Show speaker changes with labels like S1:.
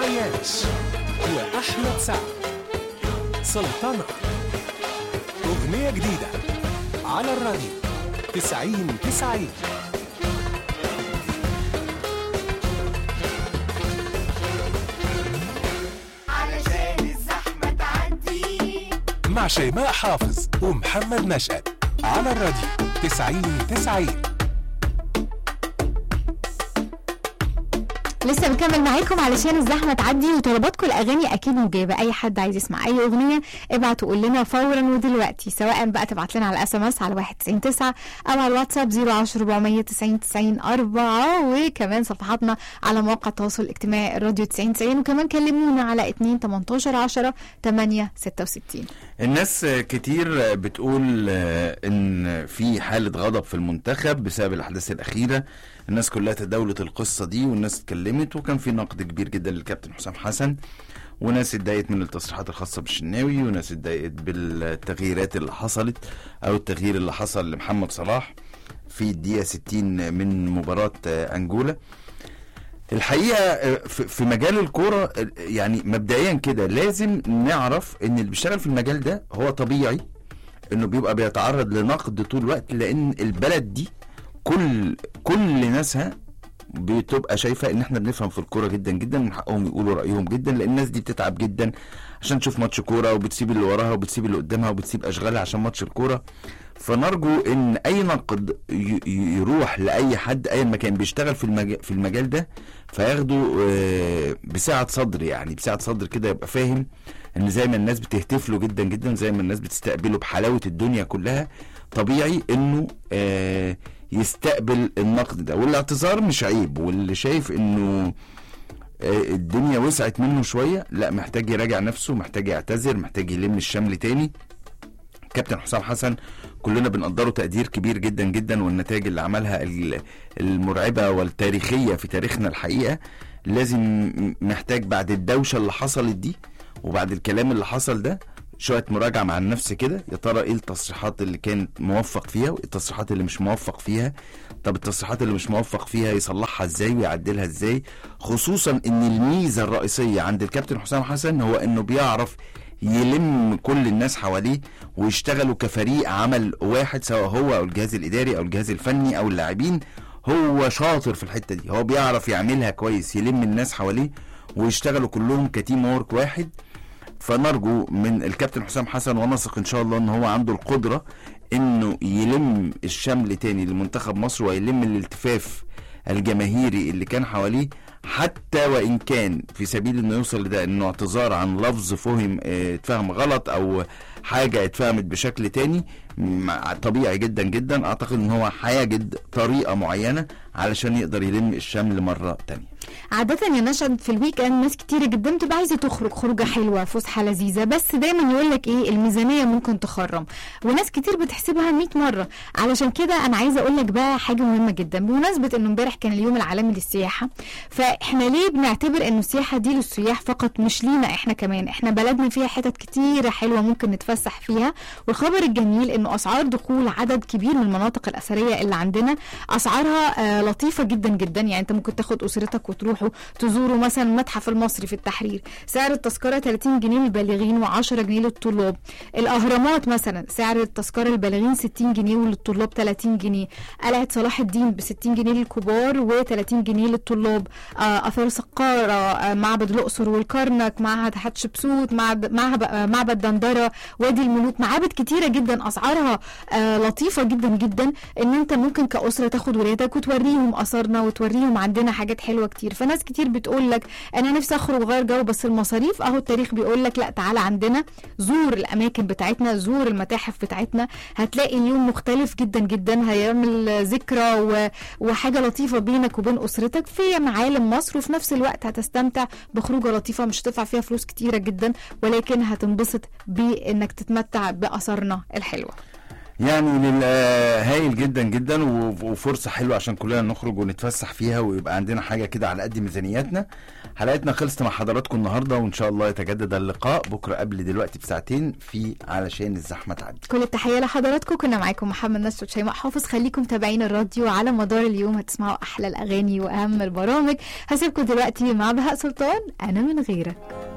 S1: عياش وأحمد سعد سلطنة أغنية جديدة على الراديو تسعين تسعين
S2: علشان الزحمة تعدي
S1: مع شيماء حافظ ومحمد نشأت على الراديو تسعين تسعين
S3: لسه بنكمل معاكم علشان الزحمه تعدي وطلباتكم الاغاني اكيد مجابه اي حد عايز يسمع اي اغنيه ابعت وقول لنا فورا ودلوقتي سواء بقى تبعت لنا على اس ام اس على 199 او على الواتساب 010 490 90 4 وكمان صفحاتنا على مواقع التواصل الاجتماعي الراديو 90 90 وكمان كلمونا على 2 18 10 8 66
S4: الناس كتير بتقول آه، ان في حالة غضب في المنتخب بسبب الاحداث الاخيرة الناس كلها تداولت القصة دي والناس اتكلمت وكان في نقد كبير جدا للكابتن حسام حسن وناس اتضايقت من التصريحات الخاصة بالشناوي وناس اتضايقت بالتغييرات اللي حصلت او التغيير اللي حصل لمحمد صلاح في الدقيقة 60 من مباراة آه، انجولا الحقيقه آه، في في مجال الكوره آه، يعني مبدئيا كده لازم نعرف ان اللي بيشتغل في المجال ده هو طبيعي انه بيبقى بيتعرض لنقد طول الوقت لان البلد دي كل كل ناسها بتبقى شايفه ان احنا بنفهم في الكوره جدا جدا من حقهم يقولوا رايهم جدا لان الناس دي بتتعب جدا عشان تشوف ماتش كوره وبتسيب اللي وراها وبتسيب اللي قدامها وبتسيب اشغالها عشان ماتش الكوره فنرجو ان اي نقد ي- ي- يروح لاي حد ايا ما كان بيشتغل في المجال في المجال ده فياخده آه، بسعه صدر يعني بسعه صدر كده يبقى فاهم ان زي ما الناس بتهتف له جدا جدا زي ما الناس بتستقبله بحلاوه الدنيا كلها طبيعي انه آه، يستقبل النقد ده والاعتذار مش عيب واللي شايف انه آه، الدنيا وسعت منه شويه لا محتاج يراجع نفسه محتاج يعتذر محتاج يلم الشمل تاني كابتن حسام حسن كلنا بنقدره تقدير كبير جدا جدا والنتائج اللي عملها ال- المرعبه والتاريخيه في تاريخنا الحقيقه لازم محتاج بعد الدوشه اللي حصلت دي وبعد الكلام اللي حصل ده شويه مراجعه مع النفس كده يا ترى ايه التصريحات اللي كان موفق فيها وايه التصريحات اللي مش موفق فيها طب التصريحات اللي مش موفق فيها يصلحها ازاي ويعدلها ازاي خصوصا ان الميزه الرئيسيه عند الكابتن حسام حسن هو انه بيعرف يلم كل الناس حواليه ويشتغلوا كفريق عمل واحد سواء هو او الجهاز الاداري او الجهاز الفني او اللاعبين هو شاطر في الحته دي هو بيعرف يعملها كويس يلم الناس حواليه ويشتغلوا كلهم كتيم وورك واحد فنرجو من الكابتن حسام حسن ونثق ان شاء الله ان هو عنده القدره انه يلم الشمل تاني لمنتخب مصر ويلم الالتفاف الجماهيري اللي كان حواليه حتى وان كان في سبيل انه يوصل لده انه اعتذار عن لفظ فهم اه، اتفهم غلط او حاجه اتفهمت بشكل تاني مع- طبيعي جدا جدا اعتقد ان هو هيجد طريقه معينه علشان يقدر يلم الشمل مره تانية
S3: عادة يا نشأت في الويك اند ناس كتيرة جدا بتبقى عايزة تخرج خروجة حلوة فسحة لذيذة بس دايما يقول لك ايه الميزانية ممكن تخرم وناس كتير بتحسبها 100 مرة علشان كده انا عايزة اقول لك بقى حاجة مهمة جدا بمناسبة انه امبارح كان اليوم العالمي للسياحة فاحنا ليه بنعتبر انه السياحة دي للسياح فقط مش لينا احنا كمان احنا بلدنا فيها حتت كتيرة حلوة ممكن نتفسح فيها والخبر الجميل انه اسعار دخول عدد كبير من المناطق الاثرية اللي عندنا اسعارها آه لطيفة جدا جدا يعني انت ممكن تاخد اسرتك وتروحوا تزوروا مثلا المتحف المصري في التحرير سعر التذكرة 30 جنيه للبالغين و10 جنيه للطلاب الاهرامات مثلا سعر التذكرة للبالغين 60 جنيه وللطلاب 30 جنيه قلعة صلاح الدين ب 60 جنيه للكبار و30 جنيه للطلاب آه اثار سقارة آه معبد الاقصر والكرنك معهد حتشبسوت معبد معهد- آه، معبد دندرة وادي الملوك معابد كتيرة جدا اسعارها آه لطيفة جدا جدا ان انت ممكن كأسرة تاخد ولادك وتوريهم اثارنا وتوريهم عندنا حاجات حلوة كتير فناس كتير بتقول لك انا نفسي اخرج غير جو بس المصاريف اهو التاريخ بيقول لك لا تعالى عندنا زور الاماكن بتاعتنا زور المتاحف بتاعتنا هتلاقي اليوم مختلف جدا جدا هيعمل ذكرى و... وحاجة لطيفة بينك وبين اسرتك في معالم مصر وفي نفس الوقت هتستمتع بخروجة لطيفة مش هتدفع فيها فلوس كتيرة جدا ولكن هتنبسط بانك تتمتع باثارنا الحلوة
S4: يعني لل- آه، هايل جدا جدا و- وفرصه حلوه عشان كلنا نخرج ونتفسح فيها ويبقى عندنا حاجه كده على قد ميزانياتنا حلقتنا خلصت مع حضراتكم النهارده وان شاء الله يتجدد اللقاء بكره قبل دلوقتي بساعتين في علشان الزحمه تعدي
S3: كل التحية لحضراتكم كنا معاكم محمد نصر وشيماء حافظ خليكم متابعين الراديو على مدار اليوم هتسمعوا أحلى الأغاني وأهم البرامج هسيبكم دلوقتي مع بهاء سلطان أنا من غيرك